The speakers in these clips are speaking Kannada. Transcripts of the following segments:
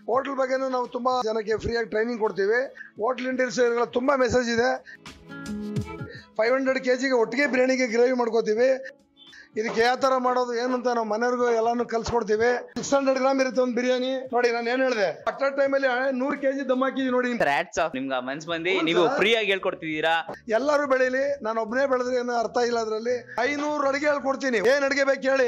ಹೋಟ್ಲ್ ಬಗ್ಗೆನೂ ನಾವು ತುಂಬಾ ಜನಕ್ಕೆ ಫ್ರೀಯಾಗಿ ಟ್ರೈನಿಂಗ್ ಕೊಡ್ತೀವಿ ಹೋಟ್ಲ್ ಇಂಡಸ್ಟ್ರಿಗಳ ತುಂಬಾ ಮೆಸೇಜ್ ಇದೆ ಫೈವ್ ಹಂಡ್ರೆಡ್ ಕೆ ಜಿಗೆ ಒಟ್ಟಿಗೆ ಬಿರಿಯಾನಿಗೆ ಗ್ರೇವಿ ಮಾಡ್ಕೋತೀವಿ ಇದಕ್ಕೆ ಯಾವ ಥರ ಮಾಡೋದು ಏನಂತ ನಾವು ಮನೆಯವ್ರಿಗೂ ಎಲ್ಲಾನು ಕಲ್ಸ್ಕೊಡ್ತೀವಿ ಸಿಕ್ಸ್ ಹಂಡ್ರೆಡ್ ಗ್ರಾಮ್ ಇರುತ್ತೆ ಒಂದು ಬಿರಿಯಾನಿ ನೋಡಿ ನಾನು ಏನು ಹೇಳಿದೆ ಅಟ್ ಟೈಮಲ್ಲಿ ನೂರು ಕೆ ಜಿ ದಮ್ ಹಾಕಿದ್ವಿ ನೋಡಿ ಹ್ಯಾಟ್ಸ್ ಆಫ್ ನಿಮ್ಗೆ ಮನ್ಸ್ ಬಂದಿ ನೀವು ಫ್ರೀ ಆಗಿ ಹೇಳ್ಕೊಡ್ತಿದ್ದೀರಾ ಎಲ್ಲರೂ ಬೆಳೀಲಿ ನಾನು ಒಬ್ಬನೇ ಬೆಳೆದ್ರೆ ಏನೋ ಅರ್ಥ ಇಲ್ಲ ಅದರಲ್ಲಿ ಐನೂರು ಅಡಿಗೆ ಹೇಳ್ಕೊಡ್ತೀನಿ ಏನ್ ಅಡಿಗೆ ಬೇಕು ಹೇಳಿ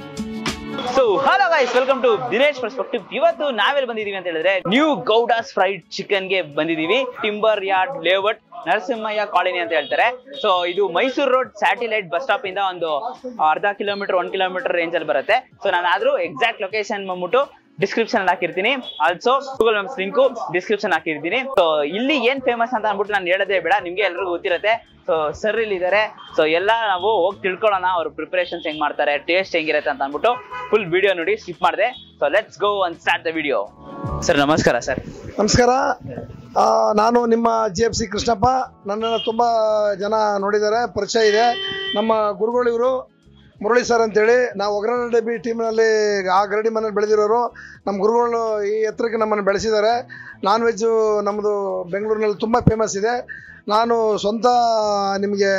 so hello guys welcome to Dinesh perspective ಇವತ್ತು ನಾವೆಲ್ಲಿ ಬಂದಿದೀವಿ ಅಂತ ಹೇಳಿದ್ರೆ ನ್ಯೂ ಗೌಡಾಸ್ ಫ್ರೈಡ್ ಚಿಕನ್ ಗೆ ಬಂದಿದೀವಿ timber yard layout Narasimhaiah colony ಅಂತ ಹೇಳ್ತಾರೆ ಸೊ ಇದು Mysuru road satellite bus stop ಇಂದ ಒಂದು ಅರ್ಧ ಕಿಲೋಮೀಟರ್ ಒಂದ್ ಕಿಲೋಮೀಟರ್ ರೇಂಜ್ ಅಲ್ಲಿ ಬರುತ್ತೆ ಸೊ ನಾನು ಆದ್ರೂ ಎಕ್ಸಾಕ್ಟ್ ಲೊಕೇಶನ್ ಬಂದ್ಬಿಟ್ಟು ಡಿಸ್ಕ್ರಿಪ್ಷನ್ ಅಲ್ಲಿ ಹಾಕಿರ್ತೀನಿ also Google maps link description ಹಾಕಿರ್ತೀನಿ ಸೊ ಇಲ್ಲಿ ಏನ್ ಫೇಮಸ್ ಅಂತ ಅಂದ್ಬಿಟ್ಟು ನಾನು ಹೇಳೋದೇ ಬೇಡ ನಿಮ್ಗೆ ಎಲ್ರಿಗೂ ಗೊತ್ತಿರುತ್ತೆ ಸೊ ಸರ್ ಇಲ್ಲಿ ಇದಾರೆ ಸೊ ಎಲ್ಲ ನಾವು ಹೋಗಿ ತಿಳ್ಕೊಳ್ಳೋಣ ಅವ್ರ ಪ್ರಿಪರೇಷನ್ಸ್ ಹೆಂಗ್ ಮಾಡ್ತಾರೆ ಟೇಸ್ಟ್ ಹೆಂಗಿರುತ್ತೆ ಅಂತ ಅಂದ್ಬಿಟ್ಟು ಫುಲ್ ವಿಡಿಯೋ ನೋಡಿ ಸ್ಕಿಪ್ ಮಾಡಿದೆ so let's go and start the video sir ನಮಸ್ಕಾರ ಸರ್ ನಮಸ್ಕಾರ ಆ, ನಾನು ನಿಮ್ಮ ಜಿ ಎಫ್ ಸಿ ಕೃಷ್ಣಪ್ಪ ನನ್ನನ್ನು ತುಂಬ ಜನ ನೋಡಿದ್ದಾರೆ ಪರಿಚಯ ಇದೆ ನಮ್ಮ ಗುರುಗಳಿವರು ಮುರಳಿ ಸರ್ ಅಂತೇಳಿ ನಾವು ಒಗ್ಗರಣೆ ಡಬ್ಬಿ ಟೀಮ್ನಲ್ಲಿ ಆ ಗರಡಿ ಮನೇಲಿ ಬೆಳೆದಿರೋರು ನಮ್ಮ ಗುರುಗಳು ಈ ಎತ್ತರಕ್ಕೆ ನಮ್ಮನ್ನು ಬೆಳೆಸಿದ್ದಾರೆ ನಾನ್ ವೆಜ್ಜು ನಮ್ಮದು ಬೆಂಗಳೂರಿನಲ್ಲಿ ತುಂಬ ಫೇಮಸ್ ಇದೆ ನಾನು ಸ್ವಂತ ನಿಮಗೆ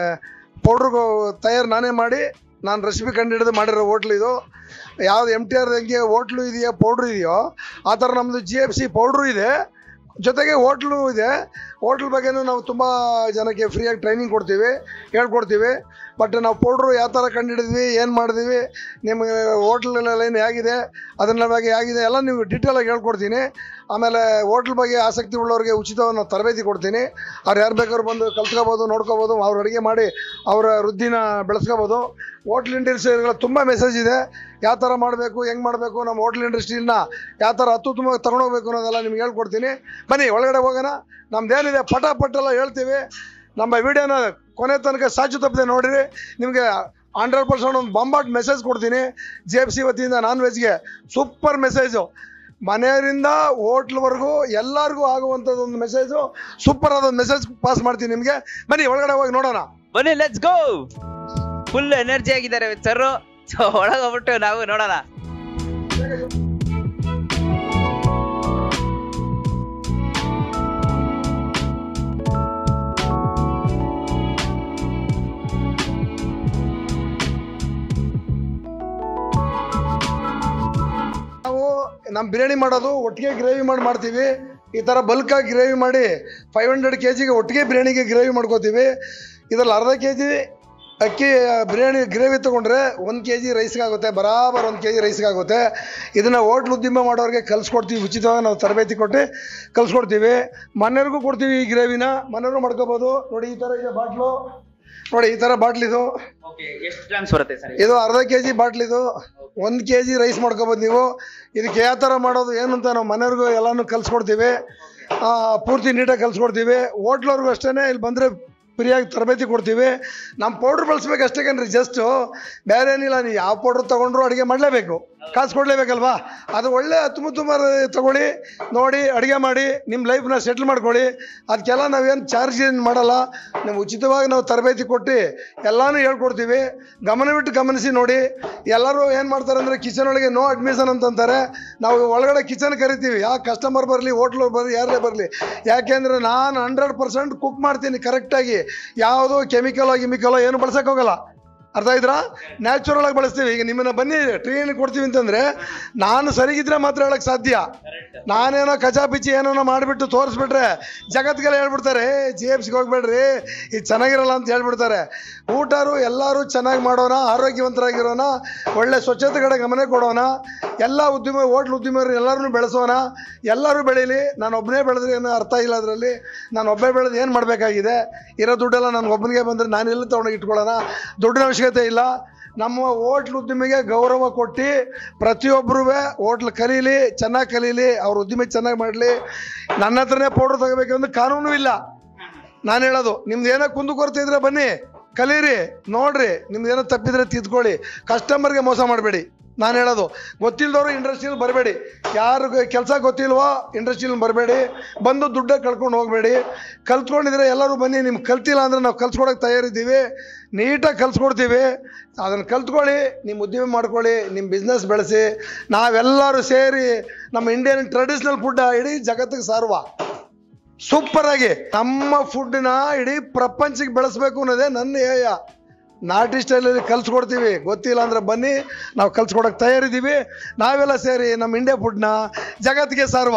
ಪೌಡ್ರು ತಯಾರು ನಾನೇ ಮಾಡಿ ನಾನು ರೆಸಿಪಿ ಕಂಡುಹಿಡಿದು ಮಾಡಿರೋ ಹೋಟ್ಲ್ ಇದು ಯಾವ್ದು ಎಮ್ ಟಿ ಆರ್ ಹೆಂಗೆ ಹೋಟ್ಲು ಇದೆಯಾ ಪೌಡ್ರು ಇದೆಯೋ ಆ ಥರ ನಮ್ಮದು ಜಿ ಎಫ್ ಸಿ ಪೌಡ್ರು ಇದೆ ಜೊತೆಗೆ ಹೋಟ್ಲು ಇದೆ ಹೋಟ್ಲ್ ಬಗ್ಗೆನೂ ನಾವು ತುಂಬ ಜನಕ್ಕೆ ಫ್ರೀಯಾಗಿ ಟ್ರೈನಿಂಗ್ ಕೊಡ್ತೀವಿ ಹೇಳ್ಕೊಡ್ತೀವಿ ಬಟ್ ನಾವು ಪೌಡ್ರು ಯಾವ ಥರ ಕಂಡುಹಿಡಿದ್ವಿ ಏನು ಮಾಡಿದ್ವಿ ನಿಮಗೆ ಹೋಟ್ಲಲ್ಲೆಲ್ಲ ಏನು ಹೇಗಿದೆ ಅದನ್ನ ಬಗ್ಗೆ ಹೇಗಿದೆ ಎಲ್ಲ ನೀವು ಡೀಟೇಲಾಗಿ ಹೇಳ್ಕೊಡ್ತೀನಿ ಆಮೇಲೆ ಹೋಟ್ಲ್ ಬಗ್ಗೆ ಆಸಕ್ತಿ ಉಳ್ಳವ್ರಿಗೆ ಉಚಿತವಾಗಿ ನಾವು ತರಬೇತಿ ಕೊಡ್ತೀನಿ ಅವ್ರು ಯಾರು ಬೇಕಾದ್ರೂ ಬಂದು ಕಲ್ತ್ಕೋಬೋದು ನೋಡ್ಕೋಬೋದು ಅವ್ರು ಅಡುಗೆ ಮಾಡಿ ಅವರ ವೃದ್ಧಿನ ಬೆಳೆಸ್ಕೋಬೋದು ಹೋಟ್ಲ್ ಇಂಡಸ್ಟ್ರಿಗಳ ತುಂಬ ಮೆಸೇಜ್ ಇದೆ ಯಾವ ಥರ ಮಾಡಬೇಕು ಹೆಂಗೆ ಮಾಡಬೇಕು ನಮ್ಮ ಹೋಟ್ಲ್ ಇಂಡಸ್ಟ್ರಿನ ಯಾವ ಥರ ಅತ್ಯುತ್ತಮವಾಗಿ ತಗೊಂಡೋಗ್ಬೇಕು ಅನ್ನೋದೆಲ್ಲ ನಿಮ್ಗೆ ಹೇಳ್ಕೊಡ್ತೀನಿ ಬನ್ನಿ ಒಳಗಡೆ ಹೋಗೋಣ ನಮ್ದೇನಿದೆ ಪಟ ಪಟ್ಟೆಲ್ಲ ಹೇಳ್ತೀವಿ ನಮ್ಮ ವಿಡಿಯೋನ ಕೊನೆ ತನಕ ಸಾಚು ತಪ್ಪದೆ ನೋಡಿರಿ ನಿಮಗೆ ಹಂಡ್ರೆಡ್ ಪರ್ಸೆಂಟ್ ಒಂದು ಬಂಬಾಟ್ ಮೆಸೇಜ್ ಕೊಡ್ತೀನಿ ಜಿ ಎಫ್ ಸಿ ವತಿಯಿಂದ ನಾನ್ ವೆಜ್ಗೆ ಸೂಪರ್ ಮೆಸೇಜು ಮನೆಯವರಿಂದ ಹೋಟ್ಲ್ವರೆಗೂ ಎಲ್ಲರಿಗೂ ಆಗುವಂಥದ್ದು ಒಂದು ಮೆಸೇಜು ಸೂಪರ್ ಆದ ಒಂದು ಮೆಸೇಜ್ ಪಾಸ್ ಮಾಡ್ತೀನಿ ನಿಮಗೆ ಬನ್ನಿ ಒಳಗಡೆ ಹೋಗಿ ನೋಡೋಣ ಬನ್ನಿ ಲೆಟ್ಸ್ ಗೋ ಫುಲ್ ಎನರ್ಜಿ ಆಗಿದ್ದಾರೆ ಸರ್ ಸೊ ಒಳಗೆ ಹೋಗ್ಬಿಟ್ಟು ನಾವು ನೋಡೋಣ ನಾವು ನಮ್ಮ ಬಿರಿಯಾನಿ ಮಾಡೋದು ಒಟ್ಟಿಗೆ ಗ್ರೇವಿ ಮಾಡಿ ಮಾಡ್ತೀವಿ ಈ ಥರ ಬಲ್ಕಾಗಿ ಗ್ರೇವಿ ಮಾಡಿ ಫೈವ್ ಹಂಡ್ರೆಡ್ ಕೆ ಜಿಗೆ ಒಟ್ಟಿಗೆ ಬಿರಿಯಾನಿಗೆ ಗ್ರೇವಿ ಮಾಡ್ಕೋತೀವಿ ಇದರಲ್ಲಿ ಅರ್ಧ ಕೆ ಜಿ ಅಕ್ಕಿ ಬಿರಿಯಾನಿ ಗ್ರೇವಿ ತೊಗೊಂಡ್ರೆ ಒಂದು ಕೆ ಜಿ ರೈಸ್ಗಾಗುತ್ತೆ ಬರಾಬರ್ ಒಂದು ಕೆ ಜಿ ರೈಸ್ಗಾಗುತ್ತೆ ಇದನ್ನು ಹೋಟ್ಲ್ ಉದ್ಯಮ ಮಾಡೋರಿಗೆ ಕಲಿಸ್ಕೊಡ್ತೀವಿ ಉಚಿತವಾಗಿ ನಾವು ತರಬೇತಿ ಕೊಟ್ಟು ಕಲಿಸ್ಕೊಡ್ತೀವಿ ಮನೆಯವ್ರಿಗೂ ಕೊಡ್ತೀವಿ ಈ ಗ್ರೇವಿನ ಮನೆಯವರು ಮಾಡ್ಕೋಬೋದು ನೋಡಿ ಈ ಥರ ಇದೆ ಬಾಟ್ಲು ನೋಡಿ ಈ ಥರ ಬಾಟ್ಲಿದು ಎಷ್ಟು ಗ್ರಾಮ್ಸ್ ಬರುತ್ತೆ ಸರ್ ಇದು ಅರ್ಧ ಕೆ ಜಿ ಬಾಟ್ಲಿದು ಒಂದು ಕೆ ಜಿ ರೈಸ್ ಮಾಡ್ಕೋಬೋದು ನೀವು ಇದಕ್ಕೆ ಯಾವ ಥರ ಮಾಡೋದು ಏನಂತ ನಾವು ಮನೆಯವ್ರಿಗೂ ಎಲ್ಲಾನು ಕಲಿಸ್ಕೊಡ್ತೀವಿ ಆ, ಪೂರ್ತಿ ನೀಟಾಗಿ ಕಲಿಸ್ಕೊಡ್ತೀವಿ ಹೋಟ್ಲವ್ರಿಗೂ ಅಷ್ಟೇ ಇಲ್ಲಿ ಬಂದರೆ ಫ್ರೀಯಾಗಿ ತರಬೇತಿ ಕೊಡ್ತೀವಿ ನಮ್ಮ ಪೌಡ್ರ್ ಬಳಸ್ಬೇಕು ಅಷ್ಟೇ ಕಣ್ರಿ ಜಸ್ಟು ಬೇರೆ ಏನಿಲ್ಲ ನೀವು ಯಾವ ಪೌಡ್ರ್ ತೊಗೊಂಡ್ರು ಅಡುಗೆ ಮಾಡಲೇಬೇಕು ಕಾಸು ಕೊಡಲೇಬೇಕಲ್ವಾ ಅದು ಒಳ್ಳೆ ತುಂಬ ತುಂಬ ತಗೊಳ್ಳಿ ನೋಡಿ ಅಡುಗೆ ಮಾಡಿ ನಿಮ್ಮ ಲೈಫ್ನ ಸೆಟ್ಲ್ ಮಾಡ್ಕೊಳ್ಳಿ ಅದಕ್ಕೆಲ್ಲ ನಾವೇನು ಚಾರ್ಜ್ ಏನು ಮಾಡಲ್ಲ ನಾವು ಉಚಿತವಾಗಿ ನಾವು ತರಬೇತಿ ಕೊಟ್ಟು ಎಲ್ಲನೂ ಹೇಳ್ಕೊಡ್ತೀವಿ ಗಮನವಿಟ್ಟು ಗಮನಿಸಿ ನೋಡಿ ಎಲ್ಲರೂ ಏನು ಮಾಡ್ತಾರೆ ಅಂದರೆ ಕಿಚನ್ ಒಳಗೆ ನೋ ಅಡ್ಮಿಷನ್ ಅಂತಂತಾರೆ ನಾವು ಒಳಗಡೆ ಕಿಚನ್ ಕರಿತೀವಿ ಯಾವ ಕಸ್ಟಮರ್ ಬರಲಿ ಹೋಟ್ಲು ಬರಲಿ ಯಾರೇ ಬರಲಿ ಯಾಕೆಂದರೆ ನಾನು ಹಂಡ್ರೆಡ್ ಪರ್ಸೆಂಟ್ ಕುಕ್ ಮಾಡ್ತೀನಿ ಕರೆಕ್ಟಾಗಿ ಯಾವುದು ಕೆಮಿಕಲೋ ಗಿಮಿಕಲೋ ಏನು ಬಳಸಕ್ಕೆ ಹೋಗಲ್ಲ ಅರ್ಥ ಆಯ್ತಾ ನ್ಯಾಚುರಲ್ ಆಗಿ ಬಳಸ್ತೀವಿ ಈಗ ನಿಮ್ಮನ್ನ ಬನ್ನಿ ಟ್ರೈನ್ ಕೊಡ್ತೀವಿ ಅಂತಂದ್ರೆ ನಾನು ಸರಿಗಿದ್ರೆ ಮಾತ್ರ ಹೇಳಕ್ ಸಾಧ್ಯ ನಾನೇನೋ ಕಚಾಪಿಚಿ ಏನೋ ಮಾಡಿಬಿಟ್ಟು ತೋರಿಸ್ಬಿಟ್ರೆ ಜಗತ್ಗೆಲ್ಲ ಹೇಳ್ಬಿಡ್ತಾರೆ ಜಿ ಎಫ್ ಸಿಗೆ ಹೋಗ್ಬೇಡ್ರಿ ಇದು ಚೆನ್ನಾಗಿರಲ್ಲ ಅಂತ ಹೇಳ್ಬಿಡ್ತಾರೆ ಊಟರು ಎಲ್ಲರೂ ಚೆನ್ನಾಗಿ ಮಾಡೋಣ ಆರೋಗ್ಯವಂತರಾಗಿರೋಣ ಒಳ್ಳೆ ಸ್ವಚ್ಛತೆ ಕಡೆ ಗಮನ ಕೊಡೋಣ ಎಲ್ಲ ಉದ್ಯಮ ಹೋಟ್ಲ್ ಉದ್ಯಮರು ಎಲ್ಲರೂ ಬೆಳೆಸೋಣ ಎಲ್ಲರೂ ಬೆಳೀಲಿ ನಾನು ಒಬ್ಬನೇ ಬೆಳೆದ್ರೆ ಏನೋ ಅರ್ಥ ಇಲ್ಲ ಅದರಲ್ಲಿ ನಾನು ಒಬ್ಬನೇ ಬೆಳೆದು ಏನು ಮಾಡಬೇಕಾಗಿದೆ ಇರೋ ದುಡ್ಡೆಲ್ಲ ನನಗೆ ಒಬ್ಬನಿಗೆ ಬಂದರೆ ನಾನು ಎಲ್ಲಿ ತೊಗೊಂಡೋಗಿ ಇಟ್ಕೊಳ್ಳೋಣ ದುಡ್ಡಿನ ಅವಶ್ಯಕತೆ ಇಲ್ಲ ನಮ್ಮ ಹೋಟ್ಲ್ ಉದ್ಯಮಿಗೆ ಗೌರವ ಕೊಟ್ಟು ಪ್ರತಿಯೊಬ್ಬರೂ ಹೋಟ್ಲ್ ಕಲೀಲಿ ಚೆನ್ನಾಗಿ ಕಲೀಲಿ ಅವ್ರ ಉದ್ಯಮ ಚೆನ್ನಾಗಿ ಮಾಡಲಿ ನನ್ನ ಹತ್ರನೇ ಪೌಡ್ರ್ ತಗೋಬೇಕಂದ್ರೆ ಕಾನೂನು ಇಲ್ಲ ನಾನು ಹೇಳೋದು ನಿಮ್ದು ಏನೋ ಕುಂದು ಕೊರತೆ ಇದ್ರೆ ಬನ್ನಿ ಕಲೀರಿ ನೋಡ್ರಿ ನಿಮ್ದು ಏನೋ ತಪ್ಪಿದ್ರೆ ತಿದ್ಕೊಳ್ಳಿ ಕಸ್ಟಮರ್ಗೆ ಮೋಸ ಮಾಡಬೇಡಿ ನಾನು ಹೇಳೋದು ಗೊತ್ತಿಲ್ಲದವರು ಇಂಡಸ್ಟ್ರಿಯಲ್ಲಿ ಬರಬೇಡಿ ಯಾರು ಕೆಲಸ ಗೊತ್ತಿಲ್ವೋ ಇಂಡಸ್ಟ್ರಿಯಲ್ಲಿ ಬರಬೇಡಿ ಬಂದು ದುಡ್ಡ ಕಳ್ಕೊಂಡು ಹೋಗಬೇಡಿ ಕಲ್ತ್ಕೊಂಡಿದ್ರೆ ಎಲ್ಲರೂ ಬನ್ನಿ ನಿಮ್ಗೆ ಕಲ್ತಿಲ್ಲ ಅಂದರೆ ನಾವು ಕಲ್ಸ್ಕೊಡೋಕೆ ತಯಾರಿದ್ದೀವಿ ನೀಟಾಗಿ ಕಲ್ಸ್ಕೊಡ್ತೀವಿ ಅದನ್ನು ಕಲ್ತ್ಕೊಳ್ಳಿ ನಿಮ್ಮ ಉದ್ಯಮ ಮಾಡ್ಕೊಳ್ಳಿ ನಿಮ್ಮ ಬಿಸ್ನೆಸ್ ಬೆಳೆಸಿ ನಾವೆಲ್ಲರೂ ಸೇರಿ ನಮ್ಮ ಇಂಡಿಯನ್ ಟ್ರೆಡಿಷ್ನಲ್ ಫುಡ್ ಇಡೀ ಜಗತ್ತಿಗೆ ಸಾರುವ ಸೂಪರ್ ಆಗಿ ನಮ್ಮ ಫುಡ್ನ ಇಡೀ ಪ್ರಪಂಚಕ್ಕೆ ಬೆಳೆಸ್ಬೇಕು ಅನ್ನೋದೇ ನನ್ನ ಧ್ಯೇಯ ನಾಟಿ ಸ್ಟೈಲಲ್ಲಿ ಕಲ್ಸ್ಕೊಡ್ತೀವಿ ಗೊತ್ತಿಲ್ಲ ಅಂದ್ರೆ ಬನ್ನಿ ನಾವು ಕಲ್ಸ್ಕೊಡಕ್ಕೆ ತಯಾರಿದ್ದೀವಿ ನಾವೆಲ್ಲ ಸೇರಿ ನಮ್ಮ ಇಂಡಿಯಾ ಫುಡ್ನ ಜಗತ್ತಿಗೆ ಸಾರುವ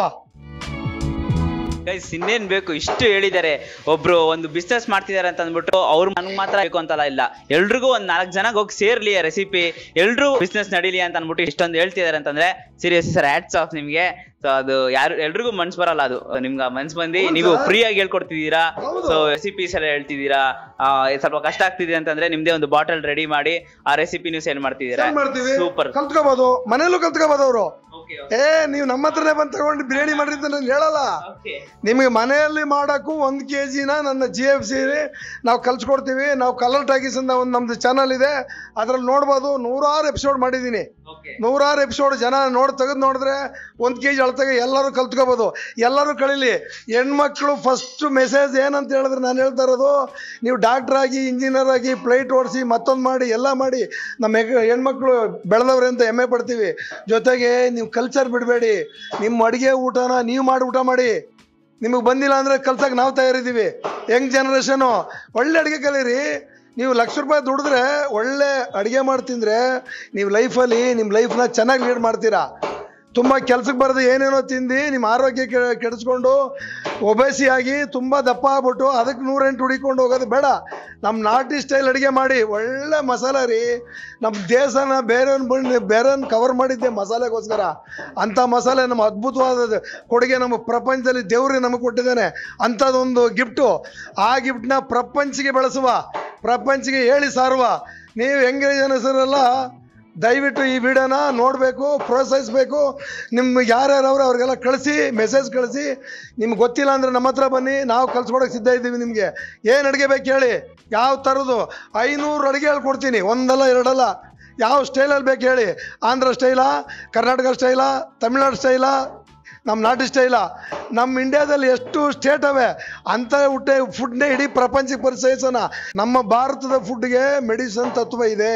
ಗೈಸ್ ಇನ್ನೇನ್ ಬೇಕು ಇಷ್ಟು ಹೇಳಿದ್ದಾರೆ ಒಬ್ರು ಒಂದು ಬಿಸ್ನೆಸ್ ಮಾಡ್ತಿದ್ದಾರೆ ಅಂತ ಅಂದ್ಬಿಟ್ಟು ಅವ್ರು ನನ್ಗೆ ಮಾತ್ರ ಬೇಕು ಅಂತಲ್ಲ ಇಲ್ಲ ಎಲ್ರಿಗೂ ಒಂದ್ ನಾಲ್ಕು ಜನ ಹೋಗಿ ಸೇರ್ಲಿ ರೆಸಿಪಿ ಎಲ್ರು ಬಿಸ್ನೆಸ್ ನಡೀಲಿ ಅಂತ ಅಂದ್ಬಿಟ್ಟು ಇಷ್ಟೊಂದು ಹೇಳ್ತಿದ್ದಾರೆ ಅಂತಂದ್ರೆ ಸೀರಿಯಸ್ ಸರ್ ಹ್ಯಾಟ್ಸ್ ಆಫ್ ನಿಮ್ಗೆ ಸೊ ಅದು ಯಾರು ಎಲ್ರಿಗೂ ಮನ್ಸ್ ಬರಲ್ಲ ಅದು ನಿಮ್ಗೆ ಮನ್ಸ್ ಬಂದು ಹೌದು ನೀವು sir. ಫ್ರೀ ಆಗಿ ಹೇಳ್ಕೊಡ್ತಿದ್ದೀರಾ ಹೌದು. ಸೊ ರೆಸಿಪೀಸ್ ಎಲ್ಲ ಹೇಳ್ತಿದ್ದೀರಾ ಆ, ಸ್ವಲ್ಪ ಕಷ್ಟ ಆಗ್ತಿದೆ ಅಂತಂದ್ರೆ ನಿಮ್ದೇ ಒಂದು ಬಾಟಲ್ ರೆಡಿ ಮಾಡಿ ಆ ರೆಸಿಪಿ ನೀವು ಸೆಂಡ್ ಮಾಡ್ತಿದ್ದೀರಾ ಏನ್ ಮಾಡ್ತೀವಿ ಸೂಪರ್ ಕಲ್ತ್ಕೋಬಹುದು ಮನೇಲೂ ಕಲ್ತ್ಕೋಬಹುದು ಅವರು ಏ ನೀವು ನಮ್ಮ ಹತ್ರನೇ ಬಂದು ತಗೊಂಡು ಬಿರಿಯಾನಿ ಮಾಡ್ರಿ ಅಂತ ನಾನು ಹೇಳಲ್ಲ ನಿಮಗೆ ಮನೆಯಲ್ಲಿ ಮಾಡೋಕ್ಕೂ ಒಂದು ಕೆ ಜಿನ ನನ್ನ ಜಿ ಎಫ್ ಸಿ ನಾವು ಕಲ್ಸ್ಕೊಡ್ತೀವಿ ನಾವು ಕಲರ್ ಟಾಕೀಸ್ ಅಂತ ಒಂದು ನಮ್ದು ಚಾನಲ್ ಇದೆ ಅದ್ರಲ್ಲಿ ನೋಡ್ಬೋದು ನೂರಾರು ಎಪಿಸೋಡ್ ಮಾಡಿದ್ದೀನಿ ನೂರಾರು ಎಪಿಸೋಡ್ ಜನ ನೋಡಿ ತೆಗೆದು ನೋಡಿದ್ರೆ ಒಂದು ಕೆ ಜಿ ಅಳತೆಗೆ ಎಲ್ಲರೂ ಕಲ್ತ್ಕೋಬೋದು ಎಲ್ಲರೂ ಕಳೀಲಿ ಹೆಣ್ಮಕ್ಳು ಫಸ್ಟ್ ಮೆಸೇಜ್ ಏನಂತ ಹೇಳಿದ್ರೆ ನಾನು ಹೇಳ್ತಾ ಇರೋದು ನೀವು ಡಾಕ್ಟರ್ ಆಗಿ ಇಂಜಿನಿಯರ್ ಆಗಿ ಫ್ಲೈಟ್ ಓಡಿಸಿ ಮತ್ತೊಂದು ಮಾಡಿ ಎಲ್ಲ ಮಾಡಿ ನಮ್ಮ ಹೆಗ್- ಹೆಣ್ಮಕ್ಳು ಬೆಳೆದವ್ರೆ ಅಂತ ಹೆಮ್ಮೆ ಪಡ್ತೀವಿ ಜೊತೆಗೆ ನೀವು ಕಲ್ಚರ್ ಬಿಡಬೇಡಿ ನಿಮ್ಮ ಅಡುಗೆ ಊಟನ ನೀವು ಮಾಡಿ ಊಟ ಮಾಡಿ ನಿಮಗೆ ಬಂದಿಲ್ಲ ಅಂದರೆ ಕಲ್ಸಕ್ಕೆ ನಾವು ತಯಾರಿದ್ದೀವಿ ಯಂಗ್ ಜನ್ರೇಷನು ಒಳ್ಳೆ ಅಡುಗೆ ಕಲೀರಿ ನೀವು ಲಕ್ಷ ರೂಪಾಯಿ ದುಡಿದ್ರೆ ಒಳ್ಳೆ ಅಡುಗೆ ಮಾಡಿ ತಿಂದರೆ ನೀವು ಲೈಫಲ್ಲಿ ನಿಮ್ಮ ಲೈಫ್ನ ಚೆನ್ನಾಗಿ ಲೀಡ್ ಮಾಡ್ತೀರಾ ತುಂಬ ಕೆಲ್ಸಕ್ಕೆ ಬರೋದು ಏನೇನೋ ತಿಂದು ನಿಮ್ಮ ಆರೋಗ್ಯ ಕೆ- ಕೆಡಿಸ್ಕೊಂಡು ಒಬೇಸಿ ಆಗಿ ತುಂಬ ದಪ್ಪ ಆಗ್ಬಿಟ್ಟು ಅದಕ್ಕೆ ನೂರೆಂಟು ಹುಡಿಕೊಂಡು ಹೋಗೋದು ಬೇಡ ನಮ್ಮ ನಾಟಿ ಸ್ಟೈಲ್ ಅಡುಗೆ ಮಾಡಿ ಒಳ್ಳೆ ಮಸಾಲೆ ರೀ ನಮ್ಮ ದೇಶನ ಬೇರೆ ಬಂದು ಬೇರೆ ಕವರ್ ಮಾಡಿದ್ದೆ ಮಸಾಲೆಗೋಸ್ಕರ ಅಂಥ ಮಸಾಲೆ ನಮ್ಮ ಅದ್ಭುತವಾದ ಕೊಡುಗೆ ನಮ್ಮ ಪ್ರಪಂಚದಲ್ಲಿ ದೇವ್ರಿಗೆ ನಮಗೆ ಕೊಟ್ಟಿದ್ದಾನೆ ಅಂಥದ್ದೊಂದು ಗಿಫ್ಟು ಆ ಗಿಫ್ಟ್ನ ಪ್ರಪಂಚಿಗೆ ಬೆಳೆಸುವ ಪ್ರಪಂಚಿಗೆ ಹೇಳಿ ಸಾರುವ ನೀವು ಹೆಂಗೆ ಜನಸರೆಲ್ಲ ದಯವಿಟ್ಟು ಈ ವಿಡಿಯೋನ ನೋಡಬೇಕು ಪ್ರೋತ್ಸಾಹಿಸಬೇಕು ನಿಮ್ಮ ಯಾರ್ಯಾರವ್ರು ಅವ್ರಿಗೆಲ್ಲ ಕಳಿಸಿ ಮೆಸೇಜ್ ಕಳಿಸಿ ನಿಮ್ಗೆ ಗೊತ್ತಿಲ್ಲ ಅಂದರೆ ನಮ್ಮ ಹತ್ರ ಬನ್ನಿ ನಾವು ಕಲ್ಸ್ಕೊಡೋಕೆ ಸಿದ್ಧ ಇದ್ದೀವಿ ನಿಮಗೆ ಏನು ಅಡುಗೆ ಬೇಕು ಹೇಳಿ ಯಾವ ಥರದ್ದು ಐನೂರು ಅಡುಗೆ ಹೇಳ್ಕೊಡ್ತೀನಿ ಒಂದಲ್ಲ ಎರಡಲ್ಲ ಯಾವ ಸ್ಟೈಲಲ್ಲಿ ಬೇಕು ಹೇಳಿ ಆಂಧ್ರ ಸ್ಟೈಲಾ ಕರ್ನಾಟಕ ಸ್ಟೈಲಾ ತಮಿಳ್ನಾಡು ಸ್ಟೈಲಾ ನಮ್ಮ ನಾಟಿ ಸ್ಟೈಲ ನಮ್ಮ ಇಂಡಿಯಾದಲ್ಲಿ ಎಷ್ಟು ಸ್ಟೇಟ್ ಅವೆ ಅಂಥ ಊಟ ಫುಡ್ನೇ ಇಡೀ ಪ್ರಪಂಚಕ್ಕೆ ಪರಿಚಯಿಸೋಣ ನಮ್ಮ ಭಾರತದ ಫುಡ್ಗೆ ಮೆಡಿಸನ್ ತತ್ವ ಇದೆ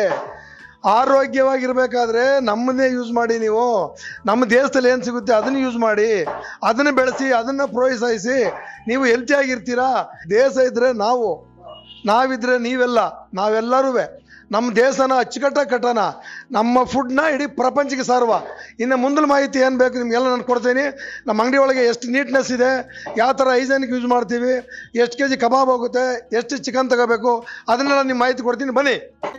ಆರೋಗ್ಯವಾಗಿರ್ಬೇಕಾದ್ರೆ ನಮ್ಮನ್ನೇ ಯೂಸ್ ಮಾಡಿ ನೀವು ನಮ್ಮ ದೇಶದಲ್ಲಿ ಏನು ಸಿಗುತ್ತೆ ಅದನ್ನು ಯೂಸ್ ಮಾಡಿ ಅದನ್ನು ಬೆಳೆಸಿ ಅದನ್ನು ಪ್ರೋತ್ಸಾಹಿಸಿ ನೀವು ಹೆಲ್ತಿ ಆಗಿರ್ತೀರಾ ದೇಶ ಇದ್ದರೆ ನಾವು ನಾವಿದ್ರೆ ನೀವೆಲ್ಲ ನಾವೆಲ್ಲರೂ ನಮ್ಮ ದೇಶನ ಅಚ್ಚುಕಟ್ಟಾಗಿ ಕಟ್ಟೋಣ ನಮ್ಮ ಫುಡ್ನ ಇಡೀ ಪ್ರಪಂಚಕ್ಕೆ ಸಾರುವ ಇನ್ನು ಮುಂದಿನ ಮಾಹಿತಿ ಏನು ಬೇಕು ನಿಮಗೆಲ್ಲ ನಾನು ಕೊಡ್ತೀನಿ ನಮ್ಮ ಅಂಗಡಿ ಒಳಗೆ ಎಷ್ಟು ನೀಟ್ನೆಸ್ ಇದೆ ಯಾವ ಥರ ಹೈಜೆನಿಕ್ ಯೂಸ್ ಮಾಡ್ತೀವಿ ಎಷ್ಟು ಕೆ ಜಿ ಕಬಾಬ್ ಹೋಗುತ್ತೆ ಎಷ್ಟು ಚಿಕನ್ ತಗೋಬೇಕು ಅದನ್ನೆಲ್ಲ ನಿಮ್ಮ ಮಾಹಿತಿ ಕೊಡ್ತೀನಿ ಬನ್ನಿ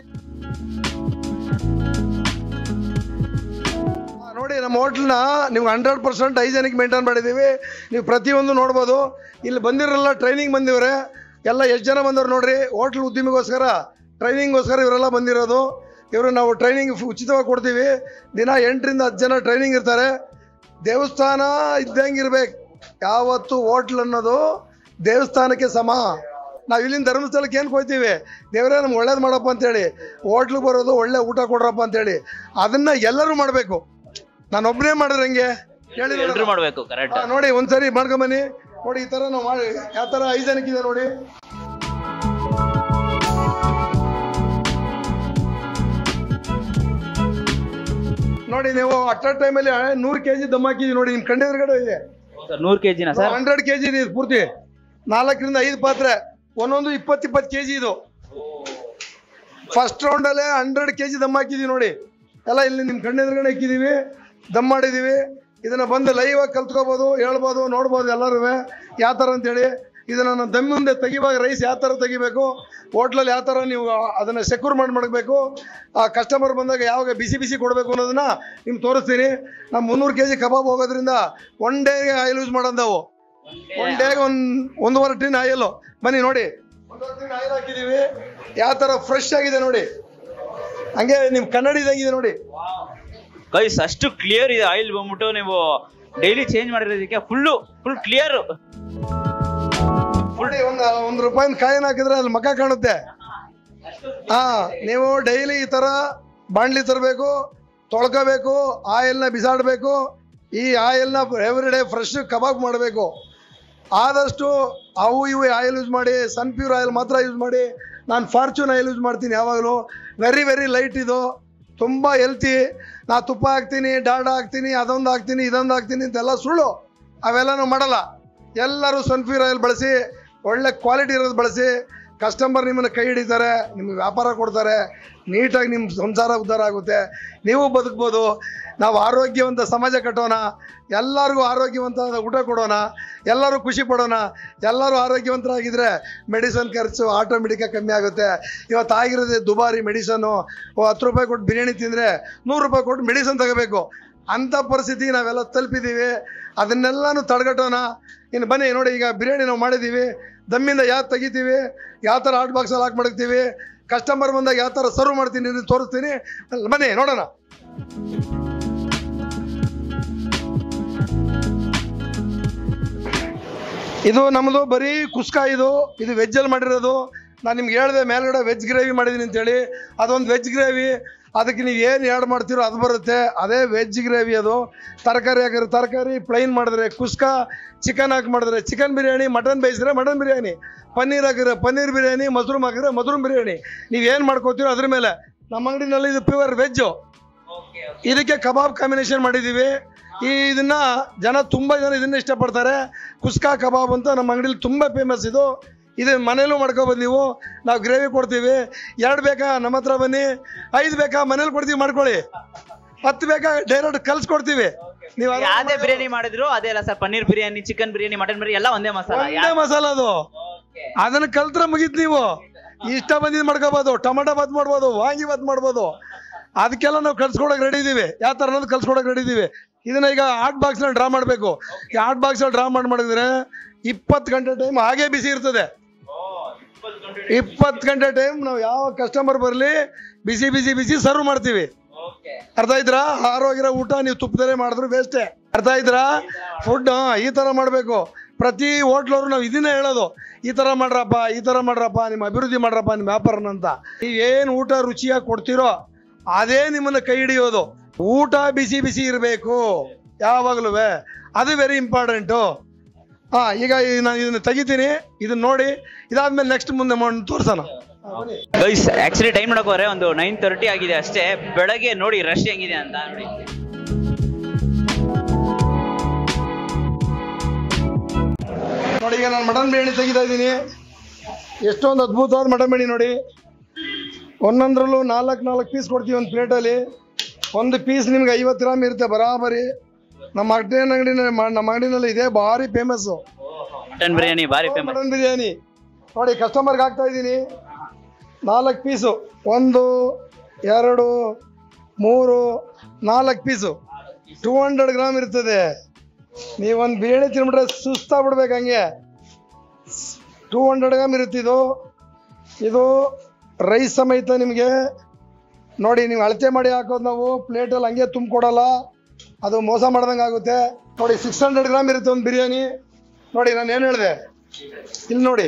ಆ, ನೋಡಿ ನಮ್ಮ ಹೋಟ್ಲನ್ನ ನೀವು ಹಂಡ್ರೆಡ್ ಪರ್ಸೆಂಟ್ ಹೈಜೆನಿಕ್ ಮೇಂಟೈನ್ ಮಾಡಿದ್ದೀವಿ ನೀವು ಪ್ರತಿಯೊಂದು ನೋಡ್ಬೋದು ಇಲ್ಲಿ ಬಂದಿರಲ್ಲ ಟ್ರೈನಿಂಗ್ ಬಂದಿವ್ರೆ ಎಲ್ಲ ಎಷ್ಟು ಜನ ಬಂದವ್ರು ನೋಡ್ರಿ ಹೋಟ್ಲ್ ಉದ್ಯಮಿಗೋಸ್ಕರ ಟ್ರೈನಿಂಗ್ಗೋಸ್ಕರ ಇವರೆಲ್ಲ ಬಂದಿರೋದು ಇವರು ನಾವು ಟ್ರೈನಿಂಗ್ ಉಚಿತವಾಗಿ ಕೊಡ್ತೀವಿ ದಿನ ಎಂಟರಿಂದ ಹತ್ತು ಜನ ಟ್ರೈನಿಂಗ್ ಇರ್ತಾರೆ ದೇವಸ್ಥಾನ ಇದ್ದಂಗೆ ಇರ್ಬೇಕು ಯಾವತ್ತು ಹೋಟ್ಲ್ ಅನ್ನೋದು ದೇವಸ್ಥಾನಕ್ಕೆ ಸಮ ನಾವು ಇಲ್ಲಿಂದ ಧರ್ಮಸ್ಥಳಕ್ಕೆ ಏನು ಹೋಗ್ತೀವಿ ದೇವರೇ ನಮ್ಗೆ ಒಳ್ಳೇದು ಮಾಡಪ್ಪ ಅಂತೇಳಿ ಹೋಟ್ಲಿಗೆ ಬರೋದು ಒಳ್ಳೆ ಊಟ ಕೊಡ್ರಪ್ಪ ಅಂತೇಳಿ ಅದನ್ನ ಎಲ್ಲರೂ ಮಾಡಬೇಕು ನಾನು ಒಬ್ಬನೇ ಮಾಡಿದ್ರೆ ಹೆಂಗೆ ಹೇಳಿ ನೋಡೋಣ. ಎಲ್ರು ಮಾಡ್ಬೇಕು ಕರೆಕ್ಟ್ ಹಾ, ನೋಡಿ ಒಂದ್ಸರಿ ಮಾಡ್ಕೊಂಬನ್ನಿ ನೋಡಿ ಈ ತರ ನಾವು ಮಾಡಿ ಯಾವ ತರ ಹೈಜೆನಿಕ್ ಇದೆ ನೋಡಿ ನೋಡಿ ನೀವು ಅಟ್ ಅ ಟೈಮಲ್ಲಿ ನೂರು ಕೆ ಜಿ ದಮ್ ಹಾಕಿದ್ವಿ ನೋಡಿ ನಿಮ್ ಕಂಡೆದ್ರಗಡೆ ಇದೆ ಸರ್ ನೂರ್ ಕೆಜಿನ ಸರ್ ಹಂಡ್ರೆಡ್ ಕೆ ಜಿ ಇದೆ ಇದು ಪೂರ್ತಿ ನಾಲ್ಕರಿಂದ ಐದು ಪಾತ್ರೆ ಒಂದೊಂದು ಇಪ್ಪತ್ತು ಇಪ್ಪತ್ತು ಕೆ ಜಿ ಇದು ಫಸ್ಟ್ ರೌಂಡಲ್ಲೇ ಹಂಡ್ರೆಡ್ ಕೆ ಜಿ ದಮ್ ಹಾಕಿದೀವಿ ನೋಡಿ ಎಲ್ಲ ಇಲ್ಲಿ ನಿಮ್ಮ ಕಣ್ಣೆದುರುಗಡೆ ಇಕ್ಕಿದೀವಿ ದಮ್ ಮಾಡಿದೀವಿ ಇದನ್ನ ಬಂದು ಲೈವ್ ಆಗಿ ಕಲ್ತ್ಕೋಬೋದು ಹೇಳ್ಬೋದು ನೋಡ್ಬೋದು ಎಲ್ಲರೂ ಯಾವ ಥರ ಅಂತೇಳಿ ಇದನ್ನ ನಾನು ದಮ್ ಮುಂದೆ ತೆಗಿವಾಗ ರೈಸ್ ಯಾವ ಥರ ತೆಗಿಬೇಕು ಹೋಟ್ಲಲ್ಲಿ ಯಾವ ಥರ ನೀವು ಅದನ್ನ ಸೆಕ್ಯೂರ್ ಮಾಡಿ ಮಾಡಬೇಕು ಆ ಕಸ್ಟಮರ್ ಬಂದಾಗ ಯಾವಾಗ ಬಿಸಿ ಬಿಸಿ ಕೊಡಬೇಕು ಅನ್ನೋದನ್ನ ನಿಮ್ಗೆ ತೋರಿಸ್ತೀನಿ ನಾವು ಮುನ್ನೂರು ಕೆ ಜಿ ಕಬಾಬ್ ಹೋಗೋದ್ರಿಂದ ಒನ್ ಡೇಗೆ ಆಯಿಲ್ ಯೂಸ್ ಮಾಡೋದು ಒನ್ ಡೇಗೆ ಒಂದು ಒಂದೂವರೆ ಟಿನ್ ಆಯಿಲು ಬನ್ನಿ ನೋಡಿ ಒಂದೂವರೆ ಟಿನ್ ಆಯಿಲ್ ಹಾಕಿದೀವಿ ಯಾವ ಥರ ಫ್ರೆಶ್ ಆಗಿದೆ ನೋಡಿ ಹಂಗೆ ನಿಮ್ ಕನ್ನಡಿ ಇದಂಗಿದೆ ನೋಡಿ ಗೈಸ್ ಅಷ್ಟು ಕ್ಲಿಯರ್ ಇದೆ ಆಯಿಲ್ ಬಂದ್ಬಿಟ್ಟು ನೀವು ಡೈಲಿ ಚೇಂಜ್ ಮಾಡಿರೋದಕ್ಕೆ ಫುಲ್ಲು ಫುಲ್ ಕ್ಲಿಯರ್ ನೋಡಿ ಒಂದು ಒಂದು ರೂಪಾಯಿನ ಕಾಯಿನ ಹಾಕಿದ್ರೆ ಅಲ್ಲಿ ಮಕ ಕಾಣುತ್ತೆ ಹಾ ನೀವು ಡೈಲಿ ಈ ತರ ಬಾಣ್ಲಿ ತರಬೇಕು ತೊಳ್ಕೋಬೇಕು ಆಯಿಲ್ನ ಬಿಸಾಡಬೇಕು ಈ ಆಯಿಲ್ನ ಎವ್ರಿ ಡೇ ಫ್ರೆಶ್ ಕಬಾಬ್ ಮಾಡಬೇಕು ಆದಷ್ಟು ಅವು ಇವು ಆಯಿಲ್ ಯೂಸ್ ಮಾಡಿ ಸನ್ ಪ್ಯೂರ್ ಆಯಿಲ್ ಮಾತ್ರ ಯೂಸ್ ಮಾಡಿ ನಾನು ಫಾರ್ಚೂನ್ ಆಯಿಲ್ ಯೂಸ್ ಮಾಡ್ತೀನಿ ಯಾವಾಗಲೂ ವೆರಿ ವೆರಿ ಲೈಟ್ ಇದು ತುಂಬ ಹೆಲ್ತಿ ನಾ ತುಪ್ಪ ಹಾಕ್ತೀನಿ ಡಾಲ್ಡಾ ಹಾಕ್ತೀನಿ ಅದೊಂದು ಹಾಕ್ತೀನಿ ಇದೊಂದು ಹಾಕ್ತೀನಿ ಅಂತೆಲ್ಲ ಸುಳ್ಳು ಅವೆಲ್ಲನೂ ಮಾಡಲ್ಲ ಎಲ್ಲರೂ ಸನ್ ಪ್ಯೂರ್ ಆಯಿಲ್ ಬಳಸಿ ಒಳ್ಳೆ ಕ್ವಾಲಿಟಿ ಇರೋದು ಬಳಸಿ ಕಸ್ಟಮರ್ ನಿಮ್ಮನ್ನು ಕೈ ಹಿಡಿತಾರೆ ನಿಮ್ಗೆ ವ್ಯಾಪಾರ ಕೊಡ್ತಾರೆ ನೀಟಾಗಿ ನಿಮ್ಮ ಸಂಸಾರ ಉದ್ಧಾರ ಆಗುತ್ತೆ ನೀವು ಬದುಕ್ಬೋದು ನಾವು ಆರೋಗ್ಯವಂತ ಸಮಾಜ ಕಟ್ಟೋಣ ಎಲ್ಲರಿಗೂ ಆರೋಗ್ಯವಂತ ಊಟ ಕೊಡೋಣ ಎಲ್ಲರೂ ಖುಷಿ ಪಡೋಣ ಎಲ್ಲರೂ ಆರೋಗ್ಯವಂತರಾಗಿದ್ದರೆ ಮೆಡಿಸನ್ ಖರ್ಚು ಆಟೋಮೆಟಿಕಾಗಿ ಕಮ್ಮಿ ಆಗುತ್ತೆ ಇವತ್ತು ಆಗಿರೋದೇ ದುಬಾರಿ ಮೆಡಿಸನ್ನು ಹತ್ತು ರೂಪಾಯಿ ಕೊಟ್ಟು ಬಿರಿಯಾನಿ ತಿಂದರೆ ನೂರು ರೂಪಾಯಿ ಕೊಟ್ಟು ಮೆಡಿಸನ್ ತಗೋಬೇಕು ಅಂಥ ಪರಿಸ್ಥಿತಿ ನಾವೆಲ್ಲ ತಲುಪಿದ್ದೀವಿ ಅದನ್ನೆಲ್ಲನೂ ತಡೆಗಟ್ಟೋಣ ಇನ್ನು ಬನ್ನಿ ನೋಡಿ ಈಗ ಬಿರಿಯಾನಿ ನಾವು ಮಾಡಿದ್ದೀವಿ ದಮ್ಮಿಂದ ಯಾವ್ದು ತೆಗಿತೀವಿ ಯಾವ ಥರ ಹಾಟ್ ಬಾಕ್ಸಲ್ಲಿ ಹಾಕಿ ಮಡಗ್ತೀವಿ ಕಸ್ಟಮರ್ ಬಂದಾಗ ಯಾವ ಥರ ಸರ್ವ್ ಮಾಡ್ತೀನಿ ಇದನ್ನ ತೋರಿಸ್ತೀನಿ ಅಲ್ಲಿ ಬನ್ನಿ ನೋಡೋಣ ಇದು ನಮ್ಮದು ಬರೀ ಕುಸ್ಕ ಇದು ಇದು ವೆಜ್ಜಲ್ಲಿ ಮಾಡಿರೋದು ನಾನು ನಿಮ್ಗೆ ಹೇಳಿದೆ ಮೇಲ್ಗಡೆ ವೆಜ್ ಗ್ರೇವಿ ಮಾಡಿದ್ದೀನಿ ಅಂತೇಳಿ ಅದೊಂದು ವೆಜ್ ಗ್ರೇವಿ ಅದಕ್ಕೆ ನೀವು ಏನು ಆ್ಯಡ್ ಮಾಡ್ತೀರೋ ಅದು ಬರುತ್ತೆ ಅದೇ ವೆಜ್ ಗ್ರೇವಿ ಅದು ತರಕಾರಿ ಹಾಕಿದ್ರೆ ತರಕಾರಿ ಪ್ಲೈನ್ ಮಾಡಿದ್ರೆ ಕುಸ್ಕ ಚಿಕನ್ ಹಾಕಿ ಮಾಡಿದ್ರೆ ಚಿಕನ್ ಬಿರಿಯಾನಿ ಮಟನ್ ಬೇಯಿಸಿದ್ರೆ ಮಟನ್ ಬಿರಿಯಾನಿ ಪನ್ನೀರ್ ಹಾಕಿದ್ರೆ ಪನ್ನೀರ್ ಬಿರಿಯಾನಿ ಮಶ್ರೂಮ್ ಹಾಕಿದ್ರೆ ಮಶ್ರೂಮ್ ಬಿರಿಯಾನಿ ನೀವು ಏನು ಮಾಡ್ಕೋತೀರೋ ಅದ್ರ ಮೇಲೆ ನಮ್ಮ ಅಂಗಡಿನಲ್ಲಿ ಇದು ಪ್ಯೂರ್ ವೆಜ್ಜು ಇದಕ್ಕೆ ಕಬಾಬ್ ಕಾಂಬಿನೇಷನ್ ಮಾಡಿದ್ದೀವಿ ಈ ಇದನ್ನ ಜನ ತುಂಬ ಜನ ಇದನ್ನ ಇಷ್ಟಪಡ್ತಾರೆ ಕುಸ್ಕಾ ಕಬಾಬ್ ಅಂತ ನಮ್ಮ ಅಂಗಡಿಲಿ ತುಂಬ ಫೇಮಸ್ ಇದು ಇದು ಮನೇಲೂ ಮಾಡ್ಕೊಬೋದು ನೀವು ನಾವು ಗ್ರೇವಿ ಕೊಡ್ತೀವಿ ಎರಡು ಬೇಕಾ ನಮ್ಮ ಹತ್ರ ಬನ್ನಿ ಐದು ಬೇಕಾ ಮನೇಲಿ ಕೊಡ್ತೀವಿ ಮಾಡ್ಕೊಳ್ಳಿ ಹತ್ತು ಬೇಕಾ ಡೈರೆಕ್ಟ್ ಕಲ್ಸ್ಕೊಡ್ತೀವಿ ನೀವು ಅದನ್ನ ಯಾವ್ದೇ ಬಿರಿಯಾನಿ ಮಾಡಿದ್ರು ಅದೇ ಅಲ್ಲ sir paneer biryani chicken biryani mutton biryani ಎಲ್ಲ ಒಂದೇ ಮಸಾಲ ಒಂದೇ ಮಸಾಲ ಅದು ಅದನ್ನ ಕಲ್ತ್ರೆ ಮುಗೀತು ನೀವು ಇಷ್ಟ ಬಂದಿದ್ದು ಮಾಡ್ಕೋಬೋದು ಟೊಮೆಟೊ ಬಾತ್ ಮಾಡ್ಬೋದು ವಾಂಗಿ ಬಾತ್ ಮಾಡ್ಬೋದು ಅದಕ್ಕೆಲ್ಲ ನಾವು ಕಲ್ಸ್ಕೊಡಕ್ ರೆಡಿ ಇದೀವಿ ಯಾವ ಥರ ಅನ್ನೋದು ಕಲ್ಸ್ಕೊಡಕ್ ರೆಡಿ ಇದೀವಿ ಇದನ್ನ ಈಗ ಆರ್ಟ್ ಬಾಕ್ಸ್ನಲ್ಲಿ ಡ್ರಾ ಮಾಡಬೇಕು ಈ ಆರ್ಟ್ ಬಾಕ್ಸಲ್ಲಿ ಡ್ರಾ ಮಾಡಿ ಮಾಡಿದ್ರೆ ಇಪ್ಪತ್ತು ಗಂಟೆ ಟೈಮ್ ಹಾಗೆ ಬಿಸಿ ಇರ್ತದೆ ಇಪ್ಪತ್ತು ಗಂಟೆ ಟೈಮ್ ನಾವು ಯಾವ ಕಸ್ಟಮರ್ ಬರಲಿ ಬಿಸಿ ಬಿಸಿ ಬಿಸಿ ಸರ್ವ್ ಮಾಡ್ತೀವಿ ಅರ್ಥ ಆಯ್ತಾ ಆರೋಗ್ಯ ಊಟ ನೀವು ತುಪ್ಪದಲ್ಲೇ ಮಾಡಿದ್ರು ವೇಸ್ಟೇ ಅರ್ಥ ಆಯ್ತಾ ಫುಡ್ ಈ ಥರ ಮಾಡಬೇಕು ಪ್ರತಿ ಹೋಟ್ಲವ್ರು ನಾವು ಇದನ್ನೇ ಹೇಳೋದು ಈ ಥರ ಮಾಡ್ರಪ್ಪ ಈ ಥರ ಮಾಡ್ರಪ್ಪ ನಿಮ್ಮ ಅಭಿವೃದ್ಧಿ ಮಾಡ್ರಪ್ಪ ನಿಮ್ಮ ವ್ಯಾಪಾರನ ಅಂತ ನೀವು ಏನು ಊಟ ರುಚಿಯಾಗಿ ಕೊಡ್ತೀರೋ ಅದೇ ನಿಮ್ಮನ್ನ ಕೈ ಹಿಡಿಯೋದು ಊಟ ಬಿಸಿ ಬಿಸಿ ಇರಬೇಕು ಯಾವಾಗಲೂ ಅದು ವೆರಿ ಇಂಪಾರ್ಟೆಂಟು ಹಾಂ ಈಗ ಈ ನಾನು ಇದನ್ನ ತೆಗಿತೀನಿ ಇದನ್ನ ನೋಡಿ ಇದಾದ್ಮೇಲೆ ನೆಕ್ಸ್ಟ್ ಮುಂದೆ ಮಾಡಿ ತೋರ್ಸೋಣ ಗೈಸ್ ಆಕ್ಚುಲಿ ಟೈಮ್ ನೋಡಕ್ ಹೋದ್ರೆ ಒಂದು ನೈನ್ ತರ್ಟಿ ಆಗಿದೆ ಅಷ್ಟೇ ಬೆಳಗ್ಗೆ ನೋಡಿ ರಶ್ ಹೆಂಗಿದೆ ಅಂತ ನೋಡಿ ನೋಡಿ ಈಗ ನಾನು ಮಟನ್ ಬಿರಿಯಾನಿ ತೆಗಿತಾ ಇದ್ದೀನಿ ಎಷ್ಟೊಂದು ಅದ್ಭುತವಾದ ಮಟನ್ ಬಿರಿಯಾನಿ ನೋಡಿ ಒಂದೊಂದ್ರಲ್ಲೂ ನಾಲ್ಕು ನಾಲ್ಕು ಪೀಸ್ ಕೊಡ್ತೀವಿ ಒಂದು ಪ್ಲೇಟಲ್ಲಿ ಒಂದು ಪೀಸ್ ನಿಮ್ಗೆ ಐವತ್ತು ಗ್ರಾಮ್ ಇರುತ್ತೆ ಬರಾಬರಿ ನಮ್ಮ ಮಟನ್ ಅಂಗಡಿನಲ್ಲಿ ನಮ್ಮ ಅಂಗಡಿನಲ್ಲಿ ಇದೆ ಭಾರಿ ಫೇಮಸ್ಸು ಮಟನ್ ಬಿರಿಯಾನಿ ಭಾರಿ ಫೇಮಸ್ ಮಟನ್ ಬಿರಿಯಾನಿ ನೋಡಿ ಕಸ್ಟಮರ್ಗೆ ಹಾಕ್ತಾ ಇದ್ದೀನಿ ನಾಲ್ಕು ಪೀಸು ಒಂದು ಎರಡು ಮೂರು ನಾಲ್ಕು ಪೀಸು ಟೂ ಹಂಡ್ರೆಡ್ ಗ್ರಾಮ್ ಇರ್ತದೆ ನೀವೊಂದು ಬಿರಿಯಾನಿ ತಿನ್ಬಿಟ್ರೆ ಸುಸ್ತಾಗ್ಬಿಡ್ಬೇಕು ಹಂಗೆ ಟೂ ಹಂಡ್ರೆಡ್ ಗ್ರಾಮ್ ಇರುತ್ತಿದು ಇದು ರೈಸ್ ಸಮೇತ ನಿಮಗೆ ನೋಡಿ ನೀವು ಅಳತೆ ಮಾಡಿ ಹಾಕೋದು ನಾವು ಪ್ಲೇಟಲ್ಲಿ ಹಂಗೆ ತುಂಬಿಕೊಡಲ್ಲ ಅದು ಮೋಸ ಮಾಡ್ದಂಗೆ ಆಗುತ್ತೆ ನೋಡಿ ಸಿಕ್ಸ್ ಹಂಡ್ರೆಡ್ ಗ್ರಾಮ್ ಇರುತ್ತೆ ಒಂದು ಬಿರಿಯಾನಿ ನೋಡಿ ನಾನು ಏನು ಹೇಳಿದೆ ಇಲ್ಲಿ ನೋಡಿ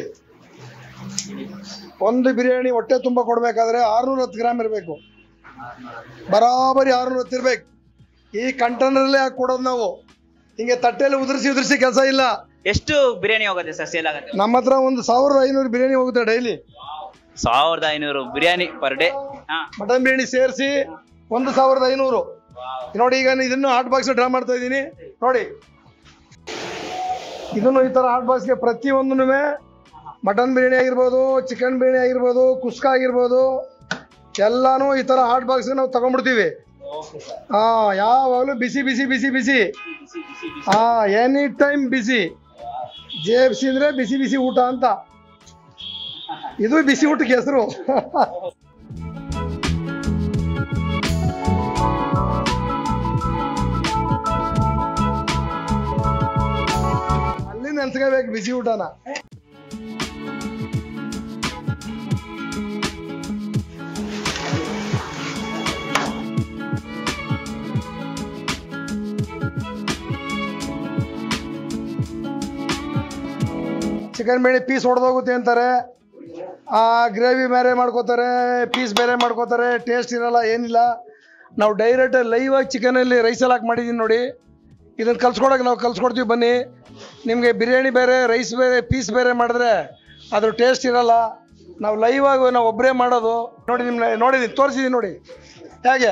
ಒಂದು ಬಿರಿಯಾನಿ ಹೊಟ್ಟೆ ತುಂಬ ಕೊಡಬೇಕಾದ್ರೆ ಆರ್ನೂರ ಹತ್ತು ಗ್ರಾಮ್ ಇರಬೇಕು ಬರಾಬರಿ ಆರ್ನೂರ ಹತ್ತು ಇರ್ಬೇಕು ಈ ಕಂಟೈನರಲ್ಲೇ ಹಾಕಿ ಕೊಡೋದು ನಾವು ಹಿಂಗೆ ತಟ್ಟೆಯಲ್ಲಿ ಉದುರಿಸಿ ಉದುರಿಸಿ ಕೆಲಸ ಇಲ್ಲ ಎಷ್ಟು ಬಿರಿಯಾನಿ ಹೋಗುತ್ತೆ ಸರ್ ಸೇಲ್ ಆಗುತ್ತೆ ನಮ್ಮ ಹತ್ರ ಒಂದು ಸಾವಿರದ ಐನೂರು ಬಿರಿಯಾನಿ ಹೋಗುತ್ತೆ ಡೈಲಿ ಸಾವಿರದ ಐನೂರು ಬಿರಿಯಾನಿ ಪರ್ ಡೇ ಹಾ ಮಟನ್ ಬಿರಿಯಾನಿ ಸೇರಿಸಿ ಒಂದು ಸಾವಿರದ ಐನೂರು ನೋಡಿ ಈಗ ನಾನು ಇದನ್ನು ಹಾಟ್ ಬಾಕ್ಸ್ ಡ್ರಾ ಮಾಡ್ತಾ ಇದ್ದೀನಿ ನೋಡಿ ಇದನ್ನು ಈ ಥರ ಹಾಟ್ ಬಾಕ್ಸ್ಗೆ ಪ್ರತಿಯೊಂದೂ ಮಟನ್ ಬಿರಿಯಾನಿ ಆಗಿರ್ಬೋದು ಚಿಕನ್ ಬಿರಿಯಾನಿ ಆಗಿರ್ಬೋದು ಕುಸ್ಕ ಆಗಿರ್ಬೋದು ಎಲ್ಲಾನು ಈ ಥರ ಹಾಟ್ ಬಾಕ್ಸ್ಗೆ ನಾವು ತಗೊಂಡ್ಬಿಡ್ತೀವಿ ಹಾಂ ಯಾವಾಗಲೂ ಬಿಸಿ ಬಿಸಿ ಬಿಸಿ ಬಿಸಿ ಹಾಂ ಎನಿ ಟೈಮ್ ಬಿಸಿ ಜೆ ಎಫ್ ಸಿ ಅಂದರೆ ಬಿಸಿ ಬಿಸಿ ಊಟ ಅಂತ ಇದು ಬಿಸಿ ಊಟಕ್ಕೆ ಹೆಸರು ಅಲ್ಲಿ ನೆನ್ಸ್ಕೋಬೇಕು ಬಿಸಿ ಊಟನ ಚಿಕನ್ ಬಿರಿಯಾನಿ ಪೀಸ್ ಹೊಡೆದೋಗುತ್ತೆ ಅಂತಾರೆ ಆ ಗ್ರೇವಿ ಬೇರೆ ಮಾಡ್ಕೋತಾರೆ ಪೀಸ್ ಬೇರೆ ಮಾಡ್ಕೋತಾರೆ ಟೇಸ್ಟ್ ಇರಲ್ಲ ಏನಿಲ್ಲ ನಾವು ಡೈರೆಕ್ಟ್ ಲೈವ್ ಆಗಿ ಚಿಕನಲ್ಲಿ ರೈಸಲ್ಲಿ ಹಾಕಿ ಮಾಡಿದ್ದೀನಿ ನೋಡಿ ಇದನ್ನು ಕಲ್ಸ್ಕೊಡಕ್ಕೆ ನಾವು ಕಲ್ಸ್ಕೊಡ್ತೀವಿ ಬನ್ನಿ ನಿಮಗೆ ಬಿರಿಯಾನಿ ಬೇರೆ ರೈಸ್ ಬೇರೆ ಪೀಸ್ ಬೇರೆ ಮಾಡಿದ್ರೆ ಅದ್ರ ಟೇಸ್ಟ್ ಇರಲ್ಲ ನಾವು ಲೈವ್ ಆಗಿ ನಾವು ಒಬ್ಬರೇ ಮಾಡೋದು ನೋಡಿ ನಿಮ್ಮನ್ನ ನೋಡಿದ್ದೀನಿ ತೋರಿಸಿದ್ದೀನಿ ನೋಡಿ ಹೇಗೆ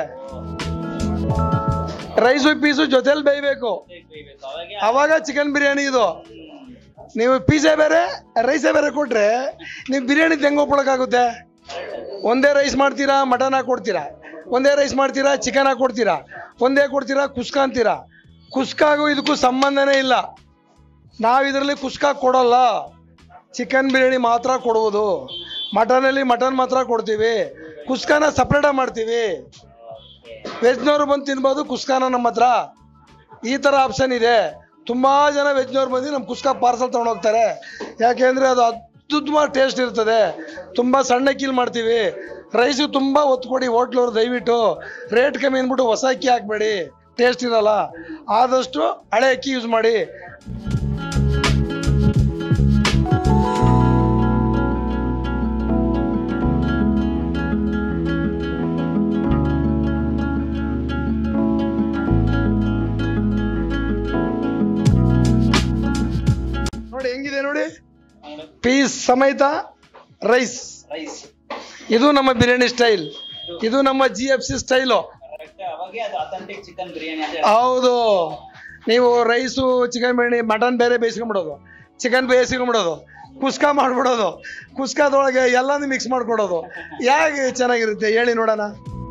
ರೈಸು ಪೀಸು ಜೊತೆಲಿ ಬೇಯಬೇಕು ಅವಾಗ ಚಿಕನ್ ಬಿರಿಯಾನಿ ಇದು ನೀವು ಪೀಸೆ ಬೇರೆ ರೈಸೇ ಬೇರೆ ಕೊಟ್ರೆ ನೀವು ಬಿರಿಯಾನಿ ಹೆಂಗೆ ಒಪ್ಕೊಳಕ್ಕಾಗುತ್ತೆ ಒಂದೇ ರೈಸ್ ಮಾಡ್ತೀರಾ ಮಟನ್ ಹಾಕೊಡ್ತೀರಾ ಒಂದೇ ರೈಸ್ ಮಾಡ್ತೀರಾ ಚಿಕನ್ ಹಾಕೊಡ್ತೀರಾ ಒಂದೇ ಕೊಡ್ತೀರಾ ಕುಸ್ಕ ಅಂತೀರಾ ಕುಸ್ಕಾಗೂ ಇದಕ್ಕೂ ಸಂಬಂಧನೇ ಇಲ್ಲ ನಾವು ಇದರಲ್ಲಿ ಕುಸ್ಕ ಕೊಡಲ್ಲ ಚಿಕನ್ ಬಿರಿಯಾನಿ ಮಾತ್ರ ಕೊಡುವುದು ಮಟನಲ್ಲಿ ಮಟನ್ ಮಾತ್ರ ಕೊಡ್ತೀವಿ ಕುಸ್ಕಾನ ಸಪ್ರೇಟಾಗಿ ಮಾಡ್ತೀವಿ ವೆಜ್ನವ್ರು ಬಂದು ತಿನ್ಬೋದು ಕುಸ್ಕಾನ ನಮ್ಮ ಹತ್ರ ಈ ಥರ ಆಪ್ಷನ್ ಇದೆ ತುಂಬ ಜನ ವೆಜ್ನವ್ರು ಬಂದು ನಮ್ಮ ಕುಸ್ಕ ಪಾರ್ಸಲ್ ತೊಗೊಂಡೋಗ್ತಾರೆ ಯಾಕೆಂದರೆ ಅದು ಅದ್ಭುತವಾದ ಟೇಸ್ಟ್ ಇರ್ತದೆ ತುಂಬ ಸಣ್ಣ ಕೀಲ್ ಮಾಡ್ತೀವಿ ರೈಸು ತುಂಬ ಒತ್ತು ಕೊಡಿ ಹೋಟ್ಲವ್ರು ದಯವಿಟ್ಟು ರೇಟ್ ಕಮ್ಮಿ ಅಂದ್ಬಿಟ್ಟು ಹೊಸ ಅಕ್ಕಿ ಹಾಕಬೇಡಿ ಟೇಸ್ಟ್ ಇರಲ್ಲ ಆದಷ್ಟು ಹಳೆ ಅಕ್ಕಿ ಯೂಸ್ ಮಾಡಿ ನೋಡಿ ಹೆಂಗಿದೆ ನೋಡಿ ಪೀಸ್ ಸಮೇತ ರೈಸ್ ರೈಸ್ ಇದು ನಮ್ಮ ಬಿರಿಯಾನಿ ಸ್ಟೈಲ್ ಇದು ನಮ್ಮ ಜಿ ಎಫ್ ಸಿ ಸ್ಟೈಲು ಅವಾಗೆ ಅದು ಅಥೆಂಟಿಕ್ ಚಿಕನ್ ಬಿರಿಯಾನಿ ಅಂತ ಹೌದು ನೀವು ರೈಸು ಚಿಕನ್ ಬಿರಿಯಾನಿ ಮಟನ್ ಬೇರೆ ಬೇಯಿಸ್ಕೊಂಬಿಡೋದು ಚಿಕನ್ ಬೇಯಿಸ್ಕೊಂಬಿಡೋದು ಕುಸ್ಕ ಮಾಡ್ಬಿಡೋದು ಕುಸ್ಕದೊಳಗೆ ಎಲ್ಲಾನು ಮಿಕ್ಸ್ ಮಾಡ್ಕೊಡೋದು ಹೇಗೆ ಚೆನ್ನಾಗಿರುತ್ತೆ ಹೇಳಿ ನೋಡೋಣ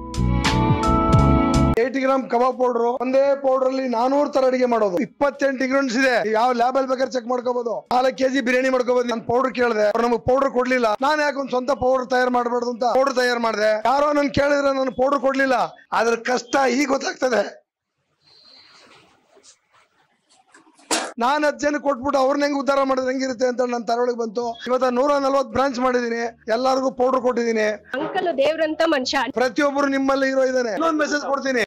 ಏಯ್ಟಿ ಗ್ರಾಮ್ ಕಬಾಬ್ ಪೌಡ್ರು ಒಂದೇ ಪೌಡರ್ ಅಲ್ಲಿ ನಾನೂರ್ ತರ ಅಡಿಗೆ ಮಾಡೋದು ಇಪ್ಪತ್ತೆಂಟು ಇಂಗ್ರೀಡಿಯಂಟ್ಸ್ ಇದೆ ಯಾವ ಲ್ಯಾಬ್ ಅಲ್ಲಿ ಬೇಕಾದ್ರೆ ಚೆಕ್ ಮಾಡ್ಕೋಬಹುದು ನಾಲ್ಕು ಕೆಜಿ ಬಿರಿಯಾನಿ ಮಾಡ್ಕೋಬಹುದು ನಾನು ಪೌಡರ್ ಕೇಳಿದೆ ಅವ್ರು ನಮಗೆ ಪೌಡರ್ ಕೊಡ್ಲಿಲ್ಲ ನಾನು ಯಾಕೆ ಒಂದು ಸ್ವಂತ ಪೌಡರ್ ತಯಾರು ಮಾಡಬಾರ್ದು ಅಂತ ಪೌಡರ್ ತಯಾರು ಮಾಡಿದೆ ಯಾರೋ ನನ್ ಕೇಳಿದ್ರೆ ನಾನು ಪೌಡರ್ ಕೊಡ್ಲಿಲ್ಲ ಅದ್ರ ಕಷ್ಟ ಈಗ ಗೊತ್ತಾಗ್ತದೆ ನಾನು ಹತ್ತು ಜನ ಕೊಟ್ಬಿಟ್ಟು ಅವ್ರನ್ನ ಹೆಂಗ್ ಉದ್ಧಾರ ಮಾಡಿದ್ರೆ ಹೆಂಗಿರುತ್ತೆ ಅಂತ ನನ್ನ ತರೊಳಗೆ ಬಂತು ಇವತ್ತ ನೂರ ನಲ್ವತ್ತು ಬ್ರಾಂಚ್ ಮಾಡಿದೀನಿ ಎಲ್ಲರಿಗೂ ಪೌಡರ್ ಕೊಟ್ಟಿದ್ದೀನಿ ಅಂಕಲ್ ದೇವ್ರಂತ ಮನುಷ್ಯ ಪ್ರತಿಯೊಬ್ಬರು ನಿಮ್ಮಲ್ಲಿ ಇರೋ ಇದ್ದಾನೆ ಇನ್ನೊಂದು ಮೆಸೇಜ್ ಕೊಡ್ತೀನಿ